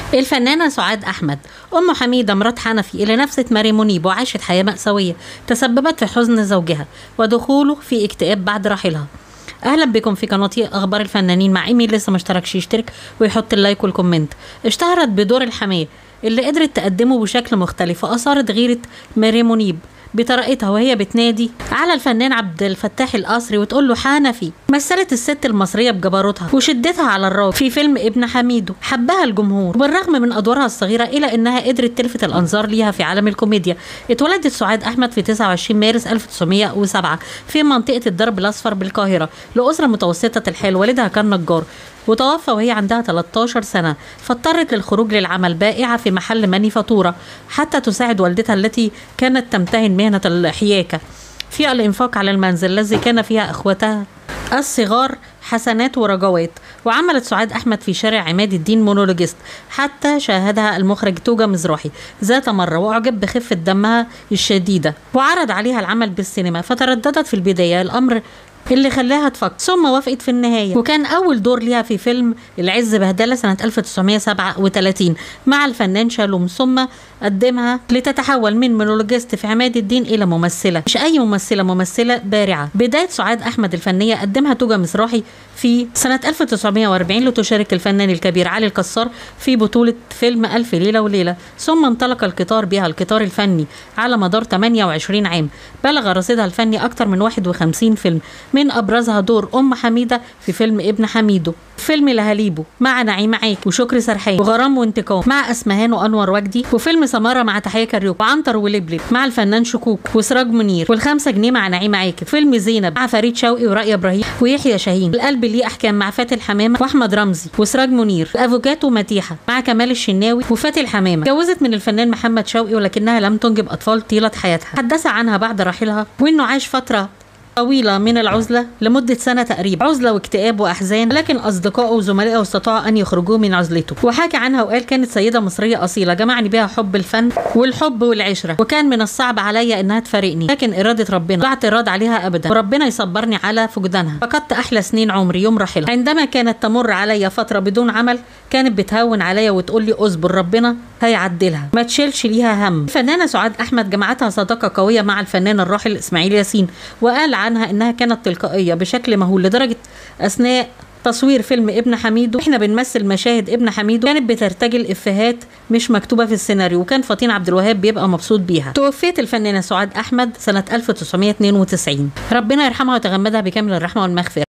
الفنانة سعاد أحمد أم حميدة مرات حنفي اللي نفست ماري منيب وعاشت حياة مأساوية تسببت في حزن زوجها ودخوله في اكتئاب بعد رحيلها اهلا بكم في قناتي اخبار الفنانين مع ايمي لسه ما اشتركش يشترك ويحط اللايك والكومنت اشتهرت بدور الحماة اللي قدرت تقدمه بشكل مختلف واثارت غيرة ماري منيب بطريقتها وهي بتنادي على الفنان عبد الفتاح القصري وتقول له حنفي مثلت الست المصريه بجبروتها وشدتها على الراجل في فيلم ابن حميدو حبها الجمهور وبالرغم من ادوارها الصغيره الا انها قدرت تلفت الانظار ليها في عالم الكوميديا اتولدت سعاد احمد في 29 مارس 1907 في منطقه الدرب الاصفر بالقاهره لاسره متوسطه الحال والدها كان نجار وتوفى وهي عندها 13 سنة فاضطرت للخروج للعمل بائعة في محل مانيفاتورة حتى تساعد والدتها التي كانت تمتهن مهنة الحياكة في الإنفاق على المنزل الذي كان فيها أخوتها الصغار حسنات ورجوات وعملت سعاد أحمد في شارع عماد الدين مونولوجيست حتى شاهدها المخرج توجا مزراحي ذات مرة وأعجب بخفة دمها الشديدة وعرض عليها العمل بالسينما فترددت في البداية الأمر اللي خلاها تفكر ثم وافقت في النهاية وكان أول دور ليها في فيلم العز بهدلة سنة 1937 مع الفنان شالوم ثم قدمها لتتحول من مونولوجيست في عماد الدين إلى ممثلة مش أي ممثلة ممثلة بارعة بداية سعاد أحمد الفنية قدمها توجا مصراحي في سنة 1940 لتشارك الفنان الكبير علي الكسار في بطولة فيلم ألف ليلة وليلة ثم انطلق القطار بها القطار الفني على مدار 28 عام بلغ رصيدها الفني أكثر من 51 فيلم من أبرزها دور أم حميدة في فيلم ابن حميدو فيلم لهاليبو مع نعيم عاك وشكري سرحان وغرام وانتقام مع اسمهان وانور وجدي وفيلم سماره مع تحيه كاريوك وعنتر ولبلب مع الفنان شكوك وسراج منير والخمسة جنيه مع نعيم عاكف فيلم زينب مع فريد شوقي ورائي ابراهيم ويحيى شاهين القلب ليه احكام مع فاتن حمامه واحمد رمزي وسراج منير افوكاتو متيحه مع كمال الشناوي وفاتن حمامه اتجوزت من الفنان محمد شوقي ولكنها لم تنجب اطفال طيله حياتها حدث عنها بعد رحيلها وانه عاش فتره طويلة من العزلة لمدة سنة تقريبا عزلة واكتئاب وأحزان لكن أصدقائه وزملائه استطاعوا أن يخرجوه من عزلته وحكى عنها وقال كانت سيدة مصرية أصيلة جمعني بها حب الفن والحب والعشرة وكان من الصعب عليا إنها تفارقني لكن إرادة ربنا لا اعتراض عليها أبدا وربنا يصبرني على فقدانها فقدت أحلى سنين عمري يوم رحيلها عندما كانت تمر عليا فترة بدون عمل كانت بتهون عليا وتقول لي اصبر ربنا هيعدلها ما تشيلش ليها هم الفنانة سعاد أحمد جمعتها صداقة قوية مع الفنان الراحل إسماعيل ياسين وقال عنها إنها كانت تلقائية بشكل مهول لدرجة أثناء تصوير فيلم ابن حميدو احنا بنمثل مشاهد ابن حميدو كانت بترتجل افيهات مش مكتوبه في السيناريو وكان فطين عبد الوهاب بيبقى مبسوط بيها توفيت الفنانه سعاد احمد سنه 1992 ربنا يرحمها ويتغمدها بكامل الرحمه والمغفره